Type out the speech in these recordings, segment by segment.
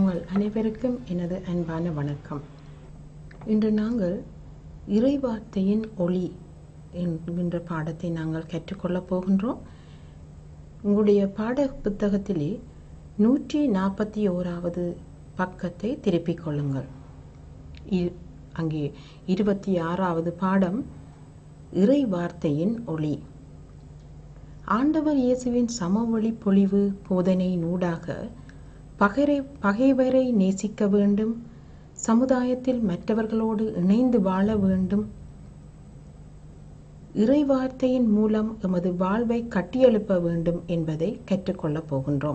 உங்கள் அனைவருக்கும் எனது அன்பான வணக்கம் இன்று நாங்கள் இறைவார்த்தையின் ஒளி என்கின்ற பாடத்தை நாங்கள் கற்றுக்கொள்ளப் போகின்றோம் உங்களுடைய பாட புத்தகத்திலே நூற்றி நாற்பத்தி ஓராவது பக்கத்தை திருப்பிக் கொள்ளுங்கள் இ- அங்கே இருபத்தி ஆறாவது பாடம் இறை வார்த்தையின் ஒளி ஆண்டவர் இயேசுவின் சமவெளி பொழிவு போதனை நூடாக பகைரை பகைவரை நேசிக்க வேண்டும் சமுதாயத்தில் மற்றவர்களோடு இணைந்து வாழ வேண்டும் இறைவார்த்தையின் மூலம் எமது வாழ்வை கட்டியெழுப்ப வேண்டும் என்பதை கற்றுக்கொள்ளப் போகின்றோம்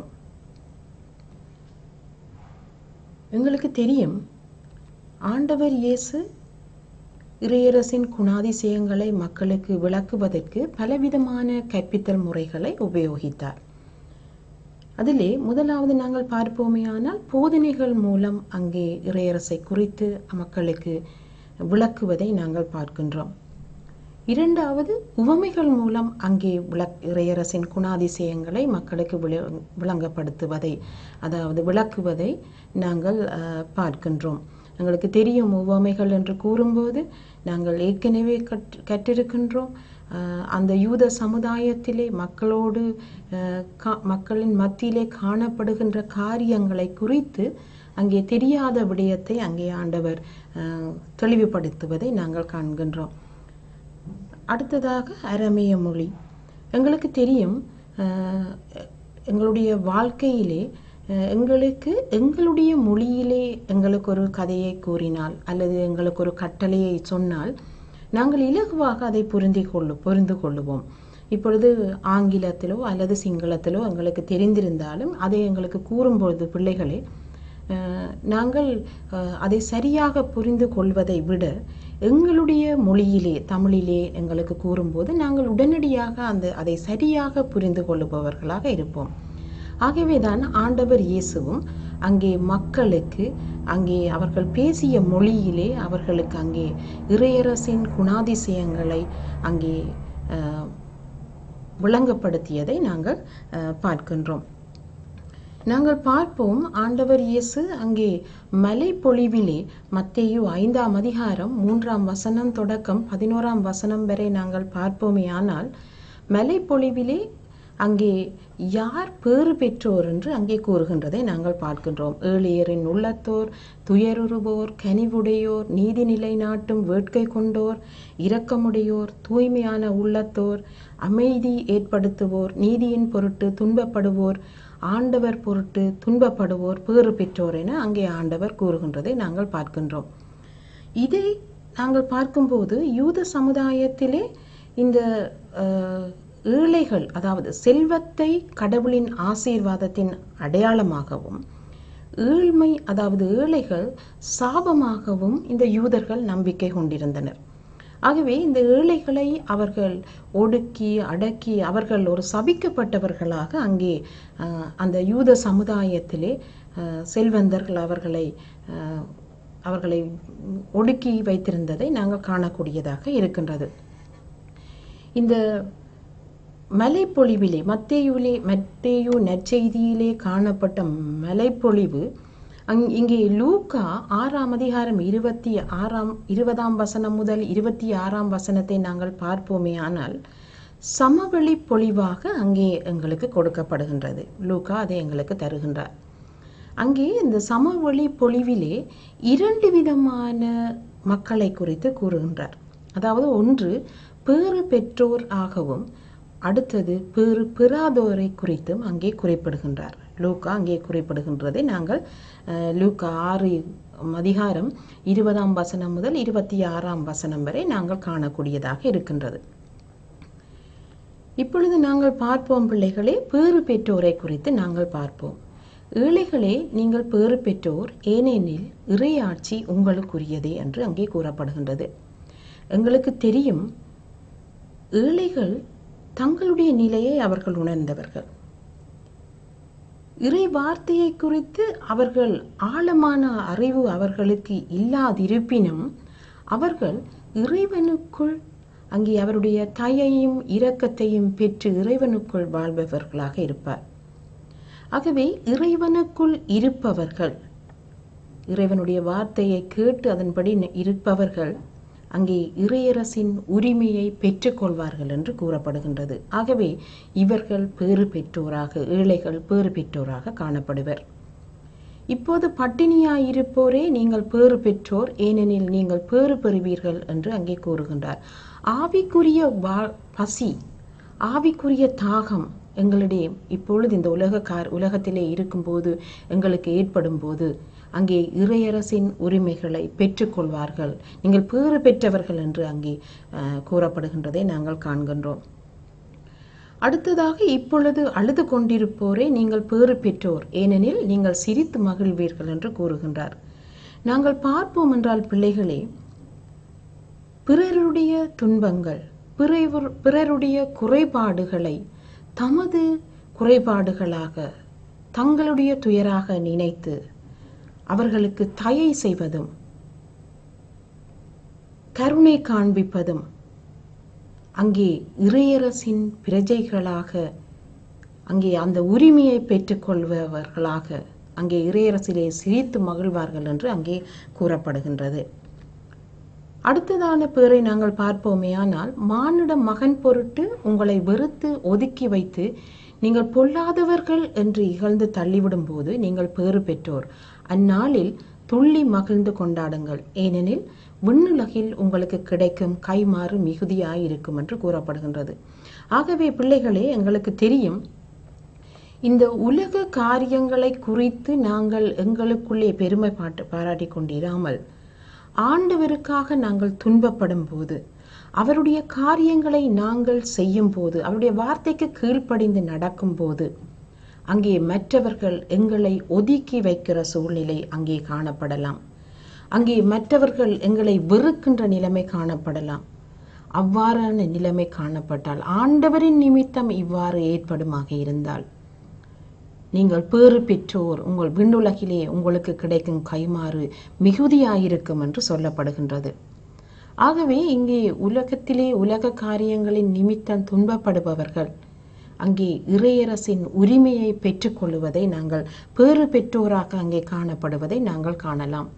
எங்களுக்கு தெரியும் ஆண்டவர் இயேசு இறையரசின் குணாதிசயங்களை மக்களுக்கு விளக்குவதற்கு பலவிதமான கற்பித்தல் முறைகளை உபயோகித்தார் அதிலே முதலாவது நாங்கள் பார்ப்போமேயானால் போதனைகள் மூலம் அங்கே இறையரசை குறித்து மக்களுக்கு விளக்குவதை நாங்கள் பார்க்கின்றோம் இரண்டாவது உவமைகள் மூலம் அங்கே விளக் இறையரசின் குணாதிசயங்களை மக்களுக்கு விள விளங்கப்படுத்துவதை அதாவது விளக்குவதை நாங்கள் அஹ், பார்க்கின்றோம் எங்களுக்கு தெரியும் உவமைகள் என்று கூறும்போது நாங்கள் ஏற்கனவே கற்று கற்றிருக்கின்றோம் அஹ், அந்த யூத சமுதாயத்திலே மக்களோடு அஹ், கா- மக்களின் மத்தியிலே காணப்படுகின்ற காரியங்களை குறித்து அங்கே தெரியாத விடயத்தை அங்கே ஆண்டவர் அஹ், தெளிவுபடுத்துவதை நாங்கள் காண்கின்றோம் அடுத்ததாக அரமேய மொழி எங்களுக்கு தெரியும் அஹ், எங்களுடைய வாழ்க்கையிலே அஹ், எங்களுக்கு எங்களுடைய மொழியிலே எங்களுக்கு ஒரு கதையை கூறினால் அல்லது எங்களுக்கு ஒரு கட்டளையை சொன்னால் நாங்கள் இலகுவாக அதை புரிந்து கொள்ளு புரிந்து கொள்ளுவோம் இப்பொழுது ஆங்கிலத்திலோ அல்லது சிங்களத்திலோ எங்களுக்கு தெரிந்திருந்தாலும் அதை எங்களுக்கு கூறும்பொழுது பிள்ளைகளே அஹ், நாங்கள் அஹ், அதை சரியாக புரிந்து கொள்வதை விட எங்களுடைய மொழியிலே தமிழிலே எங்களுக்கு கூறும்போது நாங்கள் உடனடியாக அந்த அதை சரியாக புரிந்து கொள்ளுபவர்களாக இருப்போம் ஆகவேதான் ஆண்டவர் இயேசுவும் அங்கே மக்களுக்கு அங்கே அவர்கள் பேசிய மொழியிலே அவர்களுக்கு அங்கே இறையரசின் குணாதிசயங்களை அங்கே அஹ், விளங்கப்படுத்தியதை நாங்கள் அஹ், பார்க்கின்றோம் நாங்கள் பார்ப்போம் ஆண்டவர் இயேசு அங்கே மலை பொழிவிலே மத்தேயு ஐந்தாம் அதிகாரம் மூன்றாம் வசனம் தொடக்கம் பதினோராம் வசனம் வரை நாங்கள் பார்ப்போமே ஆனால் மலை பொழிவிலே அங்கே யார் பேறு பெற்றோர் என்று அங்கே கூறுகின்றதை நாங்கள் பார்க்கின்றோம் ஏழியரின் உள்ளத்தோர் துயருறுவோர் கனிவுடையோர் நீதி நிலைநாட்டும் வேட்கை கொண்டோர் இரக்கமுடையோர் தூய்மையான உள்ளத்தோர் அமைதி ஏற்படுத்துவோர் நீதியின் பொருட்டு துன்பப்படுவோர் ஆண்டவர் பொருட்டு துன்பப்படுவோர் பேறு பெற்றோர் என அங்கே ஆண்டவர் கூறுகின்றதை நாங்கள் பார்க்கின்றோம் இதை நாங்கள் பார்க்கும்போது யூத சமுதாயத்திலே இந்த அஹ், ஏழைகள் அதாவது செல்வத்தை கடவுளின் ஆசீர்வாதத்தின் அடையாளமாகவும் ஏழ்மை அதாவது ஏழைகள் சாபமாகவும் இந்த யூதர்கள் நம்பிக்கை கொண்டிருந்தனர் ஆகவே இந்த ஏழைகளை அவர்கள் ஒடுக்கி அடக்கி அவர்கள் ஒரு சபிக்கப்பட்டவர்களாக அங்கே அஹ், அந்த யூத சமுதாயத்திலே அஹ், செல்வந்தர்கள் அவர்களை அஹ், அவர்களை ஒடுக்கி வைத்திருந்ததை நாங்கள் காணக்கூடியதாக இருக்கின்றது இந்த மலைப்பொழிவிலே மத்தேயுவிலே மத்தேயு நற்செய்தியிலே காணப்பட்ட மலைப்பொழிவு அங் இங்கே லூக்கா ஆறாம் அதிகாரம் இருபத்தி ஆறாம் இருபதாம் வசனம் முதல் இருபத்தி ஆறாம் வசனத்தை நாங்கள் பார்ப்போமே ஆனால் சமவெளி பொழிவாக அங்கே எங்களுக்கு கொடுக்கப்படுகின்றது லூக்கா அதை எங்களுக்கு தருகின்றார் அங்கே இந்த சமவெளி பொழிவிலே இரண்டு விதமான மக்களை குறித்து கூறுகின்றார் அதாவது ஒன்று பேறு பெற்றோர் ஆகவும் அடுத்தது பேறு பெறாதோரை குறித்தும் அங்கே குறிப்பிடுகின்றார் லூக்கா அங்கே குறிப்பிடுகின்றதை நாங்கள் அஹ், லூக்கா ஆறு அதிகாரம் இருபதாம் வசனம் முதல் இருபத்தி ஆறாம் வசனம் வரை நாங்கள் காணக்கூடியதாக இருக்கின்றது இப்பொழுது நாங்கள் பார்ப்போம் பிள்ளைகளே பேறு பெற்றோரை குறித்து நாங்கள் பார்ப்போம் ஏழைகளே நீங்கள் பேறு பெற்றோர் ஏனெனில் இறையாட்சி உங்களுக்குரியதே என்று அங்கே கூறப்படுகின்றது எங்களுக்கு தெரியும் ஏழைகள் தங்களுடைய நிலையை அவர்கள் உணர்ந்தவர்கள் இறை வார்த்தையை குறித்து அவர்கள் ஆழமான அறிவு அவர்களுக்கு இல்லாதிருப்பினும் அவர்கள் இறைவனுக்குள் அங்கே அவருடைய தயையும் இரக்கத்தையும் பெற்று இறைவனுக்குள் வாழ்பவர்களாக இருப்பார் ஆகவே இறைவனுக்குள் இருப்பவர்கள் இறைவனுடைய வார்த்தையை கேட்டு அதன்படி ந- இருப்பவர்கள் அங்கே இறையரசின் உரிமையை பெற்றுக்கொள்வார்கள் என்று கூறப்படுகின்றது ஆகவே இவர்கள் பேறு பெற்றோராக ஏழைகள் பேறு பெற்றோராக காணப்படுவர் இப்போது பட்டினியாயிருப்போரே நீங்கள் பேறு பெற்றோர் ஏனெனில் நீங்கள் பேறு பெறுவீர்கள் என்று அங்கே கூறுகின்றார் ஆவிக்குரிய வா- பசி ஆவிக்குரிய தாகம் எங்களுடைய இப்பொழுது இந்த உலக கார் உலகத்திலே இருக்கும்போது எங்களுக்கு ஏற்படும் போது அங்கே இறையரசின் உரிமைகளை பெற்றுக்கொள்வார்கள் நீங்கள் பேறு பெற்றவர்கள் என்று அங்கே அஹ், கூறப்படுகின்றதை நாங்கள் காண்கின்றோம் அடுத்ததாக இப்பொழுது அழுது கொண்டிருப்போரே நீங்கள் பேறு பெற்றோர் ஏனெனில் நீங்கள் சிரித்து மகிழ்வீர்கள் என்று கூறுகின்றார் நாங்கள் பார்ப்போம் என்றால் பிள்ளைகளே பிறருடைய துன்பங்கள் பிறர் பிறருடைய குறைபாடுகளை தமது குறைபாடுகளாக தங்களுடைய துயராக நினைத்து அவர்களுக்கு தயை செய்வதும் கருணை காண்பிப்பதும் அங்கே இறையரசின் பிரஜைகளாக அங்கே அந்த உரிமையை பெற்றுக்கொள்பவர்களாக அங்கே இறையரசிலே சிரித்து மகிழ்வார்கள் என்று அங்கே கூறப்படுகின்றது அடுத்ததான பேரை நாங்கள் பார்ப்போமேயானால் மானிட மகன் பொருட்டு உங்களை வெறுத்து ஒதுக்கி வைத்து நீங்கள் பொல்லாதவர்கள் என்று இகழ்ந்து தள்ளிவிடும் போது நீங்கள் பேறு பெற்றோர் அந்நாளில் துள்ளி மகிழ்ந்து கொண்டாடுங்கள் ஏனெனில் விண்ணுலகில் உங்களுக்கு கிடைக்கும் கைமாறு மிகுதியாய் இருக்கும் என்று கூறப்படுகின்றது ஆகவே பிள்ளைகளே எங்களுக்கு தெரியும் இந்த உலக காரியங்களை குறித்து நாங்கள் எங்களுக்குள்ளே பெருமை பாட்டு பாராட்டிக் கொண்டிராமல் ஆண்டவருக்காக நாங்கள் துன்பப்படும் போது அவருடைய காரியங்களை நாங்கள் செய்யும் போது அவருடைய வார்த்தைக்கு கீழ்ப்படிந்து நடக்கும் போது அங்கே மற்றவர்கள் எங்களை ஒதுக்கி வைக்கிற சூழ்நிலை அங்கே காணப்படலாம் அங்கே மற்றவர்கள் எங்களை வெறுக்கின்ற நிலைமை காணப்படலாம் அவ்வாறான நிலைமை காணப்பட்டால் ஆண்டவரின் நிமித்தம் இவ்வாறு ஏற்படுமாக இருந்தால் நீங்கள் பேறு பெற்றோர் உங்கள் விண்ணுலகிலே உங்களுக்கு கிடைக்கும் கைமாறு மிகுதியாயிருக்கும் என்று சொல்லப்படுகின்றது ஆகவே இங்கே உலகத்திலே உலக காரியங்களின் நிமித்தம் துன்பப்படுபவர்கள் அங்கே இறையரசின் உரிமையை பெற்றுக்கொள்வதை நாங்கள் பேறு பெற்றோராக அங்கே காணப்படுவதை நாங்கள் காணலாம்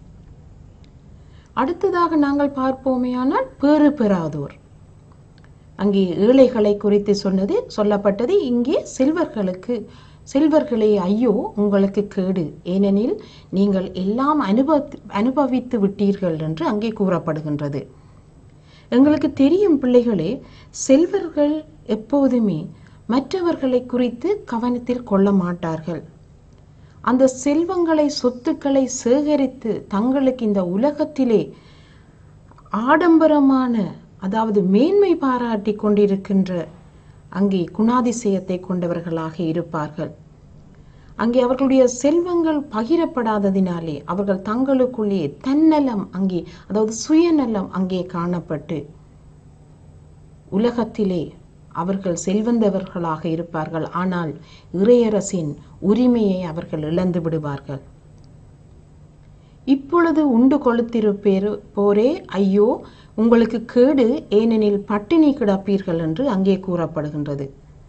அடுத்ததாக நாங்கள் பார்ப்போமேயானால் பேறு பெறாதோர் அங்கே ஏழைகளை குறித்து சொன்னது சொல்லப்பட்டது இங்கே செல்வர்களுக்கு செல்வர்களே ஐயோ உங்களுக்கு கேடு ஏனெனில் நீங்கள் எல்லாம் அனுபவ அனுபவித்து விட்டீர்கள் என்று அங்கே கூறப்படுகின்றது எங்களுக்கு தெரியும் பிள்ளைகளே செல்வர்கள் எப்போதுமே மற்றவர்களை குறித்து கவனத்தில் கொள்ள மாட்டார்கள் அந்த செல்வங்களை சொத்துக்களை சேகரித்து தங்களுக்கு இந்த உலகத்திலே ஆடம்பரமான அதாவது மேன்மை பாராட்டி கொண்டிருக்கின்ற அங்கே குணாதிசயத்தை கொண்டவர்களாக இருப்பார்கள் அங்கே அவர்களுடைய செல்வங்கள் பகிரப்படாததினாலே அவர்கள் தங்களுக்குள்ளே தன்னலம் அங்கே அதாவது சுயநலம் அங்கே காணப்பட்டு உலகத்திலே அவர்கள் செல்வந்தவர்களாக இருப்பார்கள் ஆனால் இறையரசின் உரிமையை அவர்கள் இழந்து விடுவார்கள் இப்பொழுது உண்டு கொளுத்திருப்பேரு போரே ஐயோ உங்களுக்கு கேடு ஏனெனில் பட்டினி கிடப்பீர்கள் என்று அங்கே கூறப்படுகின்றது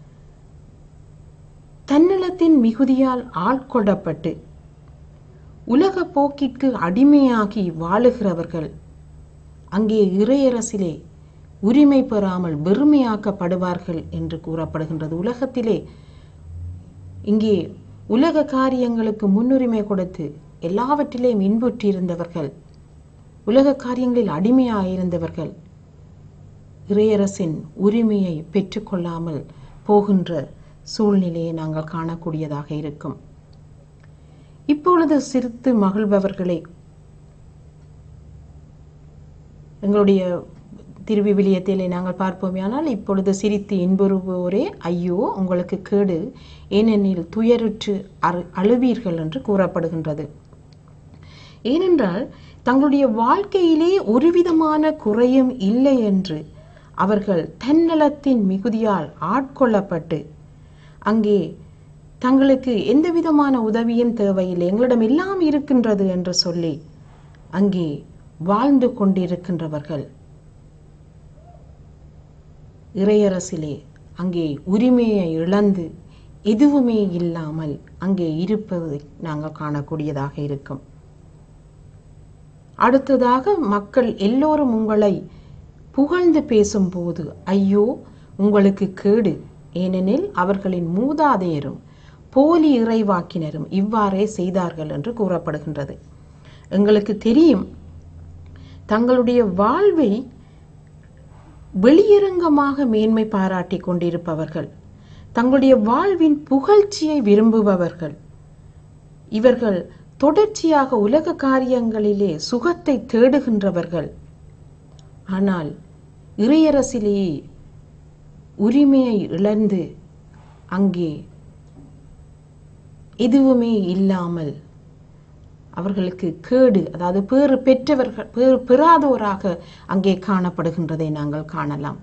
தன்னலத்தின் மிகுதியால் ஆட்கொள்ளப்பட்டு உலக போக்கிற்கு அடிமையாகி வாழுகிறவர்கள் அங்கே இறையரசிலே உரிமை பெறாமல் வெறுமையாக்கப்படுவார்கள் என்று கூறப்படுகின்றது உலகத்திலே இங்கே உலக காரியங்களுக்கு முன்னுரிமை கொடுத்து எல்லாவற்றிலேயும் இன்புற்றிருந்தவர்கள் உலக காரியங்களில் அடிமையாயிருந்தவர்கள் இறையரசின் உரிமையை பெற்றுக்கொள்ளாமல் போகின்ற சூழ்நிலையை நாங்கள் காணக்கூடியதாக இருக்கும் இப்பொழுது சிரித்து மகிழ்பவர்களை எங்களுடைய திருவிவிலியத்திலே நாங்கள் பார்ப்போமேயானால் இப்பொழுது சிரித்து இன்புறுவோரே ஐயோ உங்களுக்கு கேடு ஏனெனில் துயருற்று அறு அழுவீர்கள் என்று கூறப்படுகின்றது ஏனென்றால் தங்களுடைய வாழ்க்கையிலே ஒருவிதமான குறையும் இல்லை என்று அவர்கள் தன்னலத்தின் மிகுதியால் ஆட்கொள்ளப்பட்டு அங்கே தங்களுக்கு எந்த விதமான உதவியும் தேவையில்லை எங்களிடம் எல்லாம் இருக்கின்றது என்று சொல்லி அங்கே வாழ்ந்து கொண்டிருக்கின்றவர்கள் இறையரசிலே அங்கே உரிமையை இழந்து எதுவுமே இல்லாமல் அங்கே இருப்பதை நாங்கள் காணக்கூடியதாக இருக்கும் அடுத்ததாக மக்கள் எல்லோரும் உங்களை புகழ்ந்து பேசும்போது ஐயோ உங்களுக்கு கேடு ஏனெனில் அவர்களின் மூதாதையரும் போலி இறைவாக்கினரும் இவ்வாறே செய்தார்கள் என்று கூறப்படுகின்றது எங்களுக்கு தெரியும் தங்களுடைய வாழ்வை வெளியரங்கமாக மேன்மை பாராட்டி கொண்டிருப்பவர்கள் தங்களுடைய வாழ்வின் புகழ்ச்சியை விரும்புபவர்கள் இவர்கள் தொடர்ச்சியாக உலக காரியங்களிலே சுகத்தை தேடுகின்றவர்கள் ஆனால் இறையரசிலேயே உரிமையை இழந்து அங்கே எதுவுமே இல்லாமல் அவர்களுக்கு கேடு அதாவது பேறு பெற்றவர்கள் பேறு பெறாதோராக அங்கே காணப்படுகின்றதை நாங்கள் காணலாம்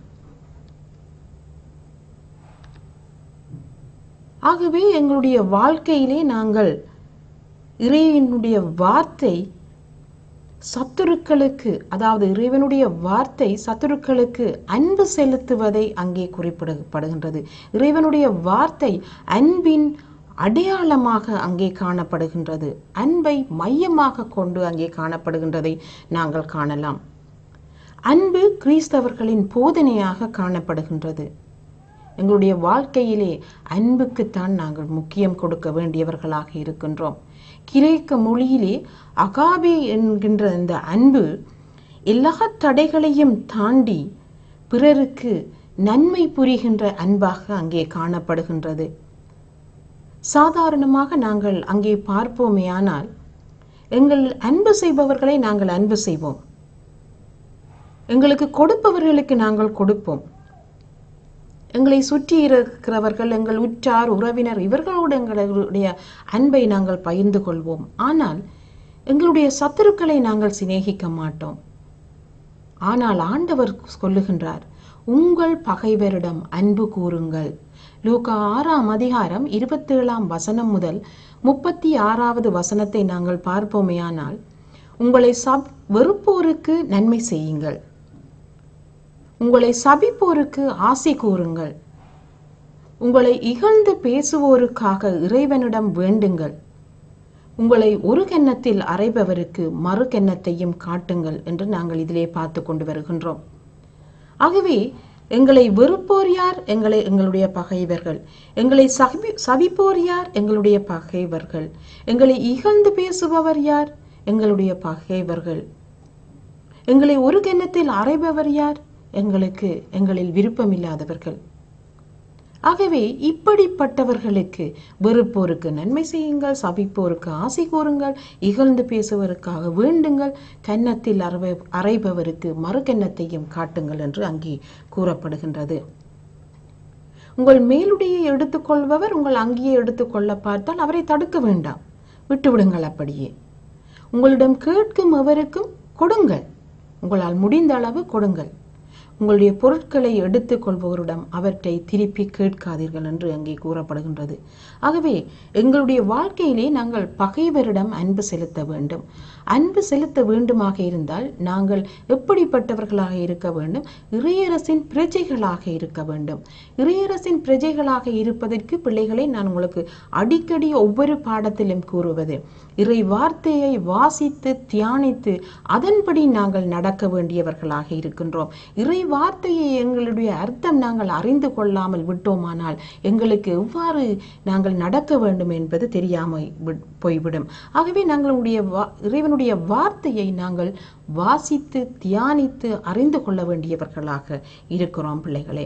ஆகவே எங்களுடைய வாழ்க்கையிலே நாங்கள் இறைவனுடைய வார்த்தை சத்துருக்களுக்கு அதாவது இறைவனுடைய வார்த்தை சத்துருக்களுக்கு அன்பு செலுத்துவதை அங்கே குறிப்பிடப்படுகின்றது இறைவனுடைய வார்த்தை அன்பின் அடையாளமாக அங்கே காணப்படுகின்றது அன்பை மையமாக கொண்டு அங்கே காணப்படுகின்றதை நாங்கள் காணலாம் அன்பு கிறிஸ்தவர்களின் போதனையாக காணப்படுகின்றது எங்களுடைய வாழ்க்கையிலே அன்புக்குத்தான் நாங்கள் முக்கியம் கொடுக்க வேண்டியவர்களாக இருக்கின்றோம் கிரேக்க மொழியிலே அகாபே என்கின்ற இந்த அன்பு எல்லா தடைகளையும் தாண்டி பிறருக்கு நன்மை புரிகின்ற அன்பாக அங்கே காணப்படுகின்றது சாதாரணமாக நாங்கள் அங்கே பார்ப்போமேயானால் எங்கள் அன்பு செய்பவர்களை நாங்கள் அன்பு செய்வோம் எங்களுக்கு கொடுப்பவர்களுக்கு நாங்கள் கொடுப்போம் எங்களை சுற்றி இருக்கிறவர்கள் எங்கள் உற்றார் உறவினர் இவர்களோடு எங்களுடைய அன்பை நாங்கள் பகிர்ந்து கொள்வோம் ஆனால் எங்களுடைய சத்துருக்களை நாங்கள் சிநேகிக்க மாட்டோம் ஆனால் ஆண்டவர் சொல்லுகின்றார் உங்கள் பகைவரிடம் அன்பு கூறுங்கள் லூகா ஆறாம் அதிகாரம் இருபத்தேழாம் வசனம் முதல் முப்பத்தி ஆறாவது வசனத்தை நாங்கள் பார்ப்போமேயானால் உங்களை சப் வெறுப்போருக்கு நன்மை செய்யுங்கள் உங்களை சபிப்போருக்கு ஆசை கூறுங்கள் உங்களை இகழ்ந்து பேசுவோருக்காக இறைவனிடம் வேண்டுங்கள் உங்களை ஒரு கன்னத்தில் அறைபவருக்கு மறு கன்னத்தையும் காட்டுங்கள் என்று நாங்கள் இதிலே பார்த்து கொண்டு வருகின்றோம் ஆகவே எங்களை வெறுப்போர் யார் எங்களை எங்களுடைய பகைவர்கள் எங்களை சபி சபிப்போர் யார் எங்களுடைய பகைவர்கள் எங்களை இகழ்ந்து பேசுபவர் யார் எங்களுடைய பகைவர்கள் எங்களை ஒரு கன்னத்தில் அறைபவர் யார் எங்களுக்கு எங்களில் விருப்பமில்லாதவர்கள் ஆகவே இப்படிப்பட்டவர்களுக்கு வெறுப்போருக்கு நன்மை செய்யுங்கள் சபிப்போருக்கு ஆசை கூறுங்கள் இகழ்ந்து பேசுவதற்காக வேண்டுங்கள் கன்னத்தில் அறை அறைபவருக்கு மறு கன்னத்தையும் காட்டுங்கள் என்று அங்கே கூறப்படுகின்றது உங்கள் மேலுடையை எடுத்துக்கொள்பவர் உங்கள் அங்கேயே எடுத்துக்கொள்ள பார்த்தால் அவரை தடுக்க வேண்டாம் விட்டுவிடுங்கள் அப்படியே உங்களிடம் கேட்கும் எவருக்கும் கொடுங்கள் உங்களால் முடிந்த அளவு கொடுங்கள் உங்களுடைய பொருட்களை எடுத்துக்கொள்பவரிடம் அவற்றை திருப்பி கேட்காதீர்கள் என்று அங்கே கூறப்படுகின்றது ஆகவே எங்களுடைய வாழ்க்கையிலே நாங்கள் பகைவரிடம் அன்பு செலுத்த வேண்டும் அன்பு செலுத்த வேண்டுமாக இருந்தால் நாங்கள் எப்படிப்பட்டவர்களாக இருக்க வேண்டும் இறையரசின் பிரஜைகளாக இருக்க வேண்டும் இறையரசின் பிரஜைகளாக இருப்பதற்கு பிள்ளைகளை நான் உங்களுக்கு அடிக்கடி ஒவ்வொரு பாடத்திலும் கூறுவது இறை வார்த்தையை வாசித்து தியானித்து அதன்படி நாங்கள் நடக்க வேண்டியவர்களாக இருக்கின்றோம் இறை வார்த்தையை எங்களுடைய அர்த்தம் நாங்கள் அறிந்து கொள்ளாமல் விட்டோமானால் எங்களுக்கு எவ்வாறு நாங்கள் நடக்க வேண்டும் என்பது தெரியாமல் வி- போய்விடும் ஆகவே நாங்களுடைய வா- இறைவனுடைய வார்த்தையை நாங்கள் வாசித்து தியானித்து அறிந்து கொள்ள வேண்டியவர்களாக இருக்கிறோம் பிள்ளைகளே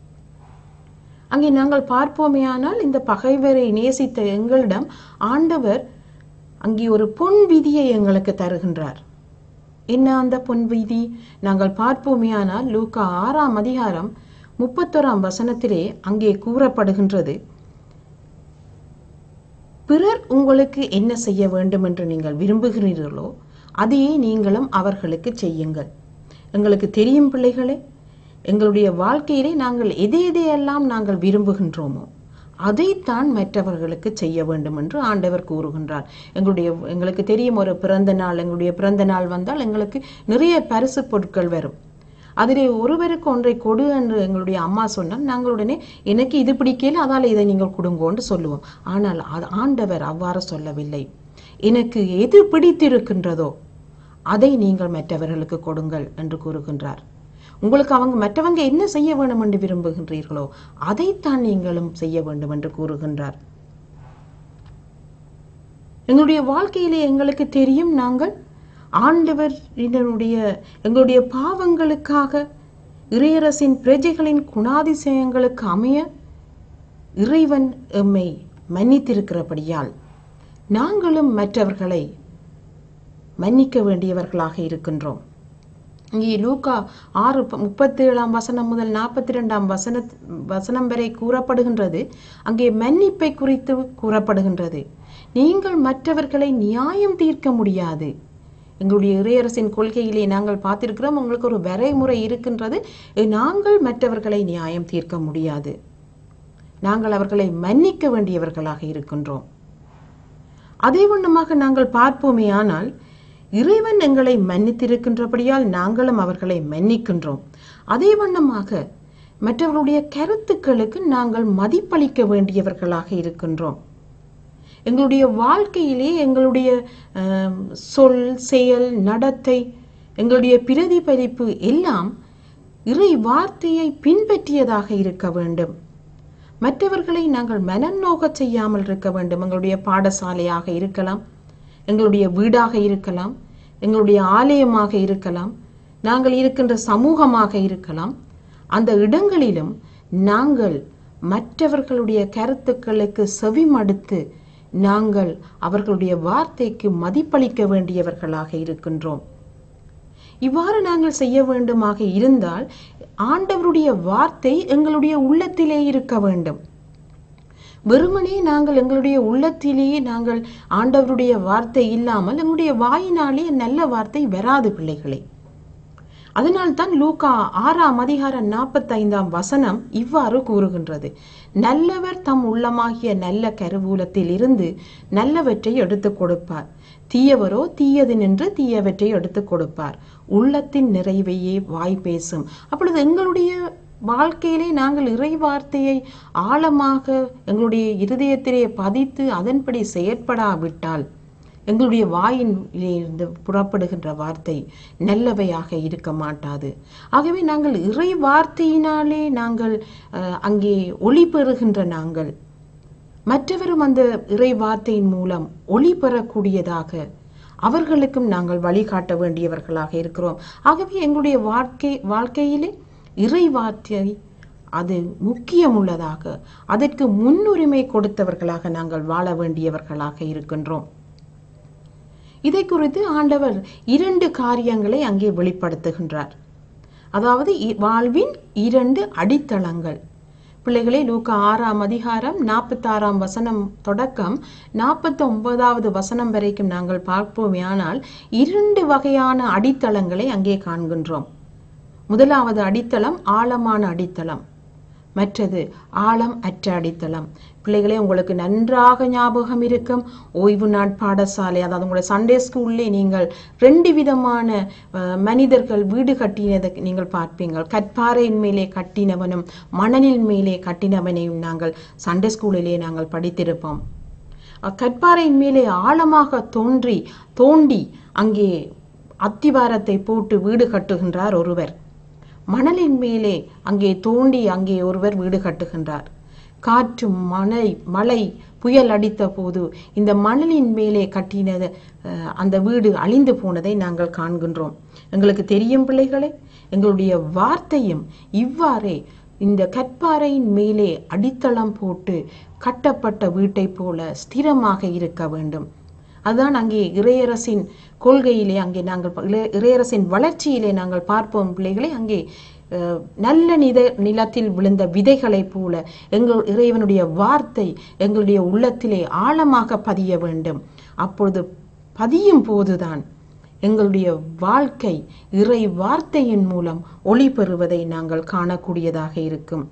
அங்கே நாங்கள் பார்ப்போமேயானால் இந்த பகைவரை நேசித்த எங்களிடம் ஆண்டவர் அங்கே ஒரு பொன் விதியை எங்களுக்கு தருகின்றார் என்ன அந்த பொன் விதி நாங்கள் பார்ப்போமேயானால் லூக்கா ஆறாம் அதிகாரம் முப்பத்தோராம் வசனத்திலே அங்கே கூறப்படுகின்றது பிறர் உங்களுக்கு என்ன செய்ய வேண்டும் என்று நீங்கள் விரும்புகிறீர்களோ அதையே நீங்களும் அவர்களுக்கு செய்யுங்கள் எங்களுக்கு தெரியும் பிள்ளைகளே எங்களுடைய வாழ்க்கையிலே நாங்கள் எதை எதையெல்லாம் நாங்கள் விரும்புகின்றோமோ அதைத்தான் மற்றவர்களுக்கு செய்ய வேண்டும் என்று ஆண்டவர் கூறுகின்றார் எங்களுடைய எங்களுக்கு தெரியும் ஒரு பிறந்த நாள் எங்களுடைய பிறந்த நாள் வந்தால் எங்களுக்கு நிறைய பரிசு பொருட்கள் வரும் அதிலே ஒருவருக்கு ஒன்றை கொடு என்று எங்களுடைய அம்மா சொன்னால் நாங்கள் உடனே எனக்கு இது பிடிக்கல அதால் இதை நீங்கள் கொடுங்கோன்னு சொல்லுவோம் ஆனால் அது ஆண்டவர் அவ்வாறு சொல்லவில்லை எனக்கு எது பிடித்திருக்கின்றதோ அதை நீங்கள் மற்றவர்களுக்கு கொடுங்கள் என்று கூறுகின்றார் உங்களுக்கு அவங்க மற்றவங்க என்ன செய்ய வேண்டும் என்று விரும்புகின்றீர்களோ அதைத்தான் நீங்களும் செய்ய வேண்டும் என்று கூறுகின்றார் எங்களுடைய வாழ்க்கையிலே எங்களுக்கு தெரியும் நாங்கள் ஆண்டவர் இதனுடைய எங்களுடைய பாவங்களுக்காக இறையரசின் பிரஜைகளின் குணாதிசயங்களுக்கு அமைய இறைவன் எம்மை மன்னித்திருக்கிறபடியால் நாங்களும் மற்றவர்களை மன்னிக்க வேண்டியவர்களாக இருக்கின்றோம் இங்கே லூக்கா ஆறு முப்பத்தி ஏழாம் வசனம் முதல் நாற்பத்தி ரெண்டாம் வசன வசனம் வரை கூறப்படுகின்றது அங்கே மன்னிப்பை குறித்து கூறப்படுகின்றது நீங்கள் மற்றவர்களை நியாயம் தீர்க்க முடியாது எங்களுடைய இறையரசின் கொள்கையிலே நாங்கள் பார்த்திருக்கிறோம் உங்களுக்கு ஒரு வரைமுறை இருக்கின்றது நாங்கள் மற்றவர்களை நியாயம் தீர்க்க முடியாது நாங்கள் அவர்களை மன்னிக்க வேண்டியவர்களாக இருக்கின்றோம் அதே வண்ணமாக நாங்கள் பார்ப்போமே ஆனால் இறைவன் எங்களை மன்னித்திருக்கின்றபடியால் நாங்களும் அவர்களை மன்னிக்கின்றோம் அதே வண்ணமாக மற்றவர்களுடைய கருத்துக்களுக்கு நாங்கள் மதிப்பளிக்க வேண்டியவர்களாக இருக்கின்றோம் எங்களுடைய வாழ்க்கையிலே எங்களுடைய ஆம், சொல் செயல் நடத்தை எங்களுடைய பிரதிபலிப்பு எல்லாம் இறை வார்த்தையை பின்பற்றியதாக இருக்க வேண்டும் மற்றவர்களை நாங்கள் மனம் நோகச் செய்யாமல் இருக்க வேண்டும் எங்களுடைய பாடசாலையாக இருக்கலாம் எங்களுடைய வீடாக இருக்கலாம் எங்களுடைய ஆலயமாக இருக்கலாம் நாங்கள் இருக்கின்ற சமூகமாக இருக்கலாம் அந்த இடங்களிலும் நாங்கள் மற்றவர்களுடைய கருத்துக்களுக்கு செவிமடுத்து நாங்கள் அவர்களுடைய வார்த்தைக்கு மதிப்பளிக்க வேண்டியவர்களாக இருக்கின்றோம் இவ்வாறு நாங்கள் செய்ய வேண்டுமாக இருந்தால் ஆண்டவருடைய வார்த்தை எங்களுடைய உள்ளத்திலே இருக்க வேண்டும் வெறுமனே நாங்கள் எங்களுடைய உள்ளத்திலேயே நாங்கள் ஆண்டவருடைய வார்த்தை இல்லாமல் எங்களுடைய வாயினாலே நல்ல வார்த்தை வராது பிள்ளைகளே அதனால்தான் லூக்கா ஆறாம் அதிகாரம் நாற்பத்தைந்தாம் வசனம் இவ்வாறு கூறுகின்றது நல்லவர் தம் உள்ளமாகிய நல்ல கருவூலத்தில் இருந்து நல்லவற்றை எடுத்துக் கொடுப்பார் தீயவரோ தீயது நின்று தீயவற்றை எடுத்துக் கொடுப்பார் உள்ளத்தின் நிறைவையே வாய் பேசும் அப்பொழுது எங்களுடைய வாழ்க்கையிலே நாங்கள் இறை வார்த்தையை ஆழமாக எங்களுடைய இருதயத்திலே பதித்து அதன்படி செயற்படாவிட்டால் எங்களுடைய வாயிலிருந்து புறப்படுகின்ற வார்த்தை நல்லவையாக இருக்க மாட்டாது ஆகவே நாங்கள் இறை வார்த்தையினாலே நாங்கள் அஹ், அங்கே ஒளி பெறுகின்ற நாங்கள் மற்றவரும் அந்த இறை வார்த்தையின் மூலம் ஒளி பெறக்கூடியதாக அவர்களுக்கும் நாங்கள் வழிகாட்ட வேண்டியவர்களாக இருக்கிறோம் ஆகவே எங்களுடைய வாழ்க்கை வாழ்க்கையிலே இறை வார்த்தை அது முக்கியமுள்ளதாக அதற்கு முன்னுரிமை கொடுத்தவர்களாக நாங்கள் வாழ வேண்டியவர்களாக இருக்கின்றோம் இதை குறித்து ஆண்டவர் இரண்டு காரியங்களை அங்கே வெளிப்படுத்துகின்றார் அதாவது இ- வாழ்வின் இரண்டு அடித்தளங்கள் பிள்ளைகளே லூக்கா ஆறாம் அதிகாரம் நாற்பத்தாறாம் வசனம் தொடக்கம் நாற்பத்தி ஒன்பதாவது வசனம் வரைக்கும் நாங்கள் பார்ப்போமே ஆனால் இரண்டு வகையான அடித்தளங்களை அங்கே காண்கின்றோம் முதலாவது அடித்தளம் ஆழமான அடித்தளம் மற்றது ஆழம் அற்ற அடித்தளம் பிள்ளைகளே உங்களுக்கு நன்றாக ஞாபகம் இருக்கும் ஓய்வு நாட் பாடசாலை அதாவது உங்களுடைய சண்டே ஸ்கூல்லே நீங்கள் ரெண்டு விதமான அஹ், மனிதர்கள் வீடு கட்டினதை நீங்கள் பார்ப்பீங்கள் கற்பாறையின் மேலே கட்டினவனும் மணலின் மேலே கட்டினவனையும் நாங்கள் சண்டே ஸ்கூலிலே நாங்கள் படித்திருப்போம் அஹ், கற்பாறையின் மேலே ஆழமாக தோன்றி தோண்டி அங்கே அத்திவாரத்தை போட்டு வீடு கட்டுகின்றார் ஒருவர் மணலின் மேலே அங்கே தோண்டி அங்கே ஒருவர் வீடு கட்டுகின்றார் காற்றும் மழை மழை புயல் அடித்த போது இந்த மணலின் மேலே கட்டினது அஹ், அந்த வீடு அழிந்து போனதை நாங்கள் காண்கின்றோம் எங்களுக்கு தெரியும் பிள்ளைகளே எங்களுடைய வார்த்தையும் இவ்வாறே இந்த கற்பாறையின் மேலே அடித்தளம் போட்டு கட்டப்பட்ட வீட்டைப் போல ஸ்திரமாக இருக்க வேண்டும் அதுதான் அங்கே இறையரசின் கொள்கையிலே அங்கே நாங்கள் ப- இளைய- இறையரசின் வளர்ச்சியிலே நாங்கள் பார்ப்போம் பிள்ளைகளை அங்கே அஹ், நல்ல நித நிலத்தில் விழுந்த விதைகளைப் போல எங்கள் இறைவனுடைய வார்த்தை எங்களுடைய உள்ளத்திலே ஆழமாக பதிய வேண்டும் அப்பொழுது பதியும் போதுதான் எங்களுடைய வாழ்க்கை இறை வார்த்தையின் மூலம் ஒளி பெறுவதை நாங்கள் காணக்கூடியதாக இருக்கும்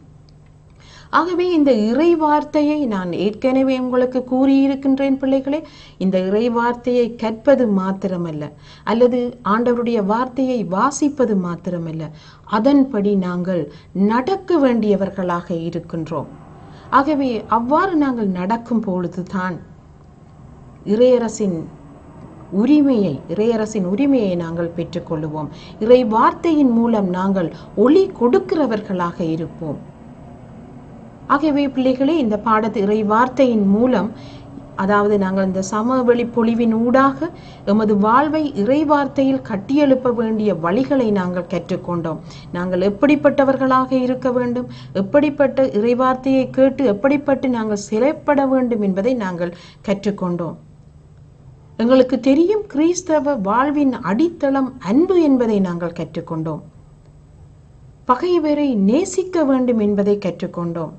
ஆகவே இந்த இறை வார்த்தையை நான் ஏற்கனவே உங்களுக்கு கூறியிருக்கின்றேன் பிள்ளைகளே இந்த இறை வார்த்தையை கற்பது மாத்திரமல்ல அல்லது ஆண்டவருடைய வார்த்தையை வாசிப்பது மாத்திரமல்ல அதன்படி நாங்கள் நடக்க வேண்டியவர்களாக இருக்கின்றோம் ஆகவே அவ்வாறு நாங்கள் நடக்கும் பொழுதுதான் இறையரசின் உரிமையை இறையரசின் உரிமையை நாங்கள் பெற்றுக்கொள்ளுவோம் இறை வார்த்தையின் மூலம் நாங்கள் ஒளி கொடுக்கிறவர்களாக இருப்போம் ஆகவே பிள்ளைகளே இந்த பாடத்து இறை வார்த்தையின் மூலம் அதாவது நாங்கள் இந்த சமவெளி பொழிவின் ஊடாக எமது வாழ்வை இறை வார்த்தையில் கட்டியெழுப்ப வேண்டிய வழிகளை நாங்கள் கற்றுக்கொண்டோம் நாங்கள் எப்படிப்பட்டவர்களாக இருக்க வேண்டும் எப்படிப்பட்ட இறை வார்த்தையை கேட்டு எப்படிப்பட்டு நாங்கள் சிறைப்பட வேண்டும் என்பதை நாங்கள் கற்றுக்கொண்டோம் எங்களுக்கு தெரியும் கிறிஸ்தவ வாழ்வின் அடித்தளம் அன்பு என்பதை நாங்கள் கற்றுக்கொண்டோம் பகைவரை நேசிக்க வேண்டும் என்பதை கற்றுக்கொண்டோம்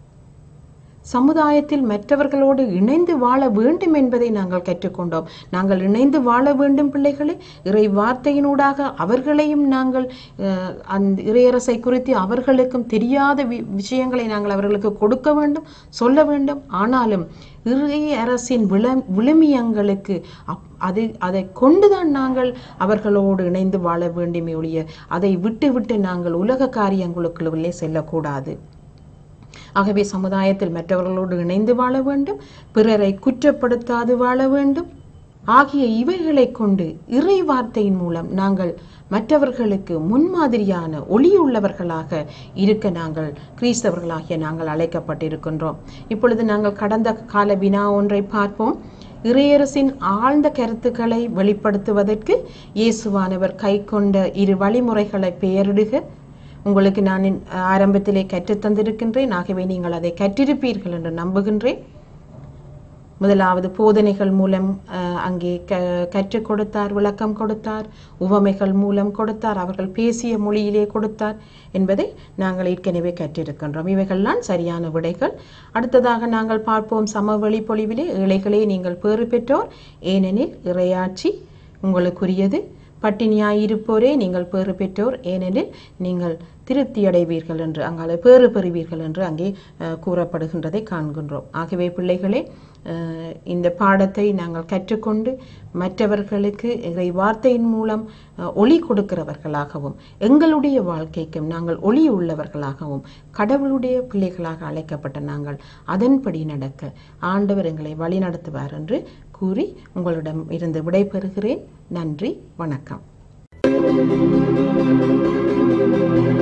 சமுதாயத்தில் மற்றவர்களோடு இணைந்து வாழ வேண்டும் என்பதை நாங்கள் கற்றுக்கொண்டோம் நாங்கள் இணைந்து வாழ வேண்டும் பிள்ளைகளே இறை வார்த்தையினூடாக அவர்களையும் நாங்கள் அஹ், அந்த இறையரசை குறித்து அவர்களுக்கும் தெரியாத வி- விஷயங்களை நாங்கள் அவர்களுக்கு கொடுக்க வேண்டும் சொல்ல வேண்டும் ஆனாலும் இறை அரசின் விள விழுமியங்களுக்கு அப்- அது அதை கொண்டுதான் நாங்கள் அவர்களோடு இணைந்து வாழ வேண்டுமே ஒழிய அதை விட்டு விட்டு நாங்கள் உலக காரியங்களுக்குள்ளே செல்லக்கூடாது ஆகவே சமுதாயத்தில் மற்றவர்களோடு இணைந்து வாழ வேண்டும் பிறரை குற்றப்படுத்தாது வாழ வேண்டும் ஆகிய இவைகளை கொண்டு இறை வார்த்தையின் மூலம் நாங்கள் மற்றவர்களுக்கு முன்மாதிரியான ஒளியுள்ளவர்களாக இருக்க நாங்கள் கிறிஸ்தவர்களாகிய நாங்கள் அழைக்கப்பட்டிருக்கின்றோம் இப்பொழுது நாங்கள் கடந்த கால வினா ஒன்றை பார்ப்போம் இறையரசின் ஆழ்ந்த கருத்துக்களை வெளிப்படுத்துவதற்கு இயேசுவானவர் கைக்கொண்ட இரு வழிமுறைகளை பெயரிடுக உங்களுக்கு நான் இன்- ஆரம்பத்திலே கற்றுத் தந்திருக்கின்றேன் ஆகவே நீங்கள் அதை கற்றிருப்பீர்கள் என்று நம்புகின்றேன் முதலாவது போதனைகள் மூலம் அஹ், அங்கே க கற்றுக் கொடுத்தார் விளக்கம் கொடுத்தார் உவமைகள் மூலம் கொடுத்தார் அவர்கள் பேசிய மொழியிலே கொடுத்தார் என்பதை நாங்கள் ஏற்கனவே கற்றிருக்கின்றோம் இவைகள்லாம் சரியான விடைகள் அடுத்ததாக நாங்கள் பார்ப்போம் சமவெளி பொழிவிலே ஏழைகளே நீங்கள் பேறு பெற்றோர் ஏனெனில் இறையாட்சி உங்களுக்குரியது பட்டினியாயிருப்போரே நீங்கள் பேறு பெற்றோர் ஏனெனில் நீங்கள் திருப்தி அடைவீர்கள் என்று அங்கால பேறு பெறுவீர்கள் என்று அங்கே அஹ், கூறப்படுகின்றதை காண்கின்றோம் ஆகவே பிள்ளைகளே அஹ், இந்த பாடத்தை நாங்கள் கற்றுக்கொண்டு மற்றவர்களுக்கு இறை வார்த்தையின் மூலம் அஹ், ஒளி கொடுக்கிறவர்களாகவும் எங்களுடைய வாழ்க்கைக்கும் நாங்கள் ஒளி உள்ளவர்களாகவும் கடவுளுடைய பிள்ளைகளாக அழைக்கப்பட்ட நாங்கள் அதன்படி நடக்க ஆண்டவர் எங்களை வழிநடத்துவார் என்று கூறி உங்களிடம் இருந்து விடைபெறுகிறேன் நன்றி வணக்கம்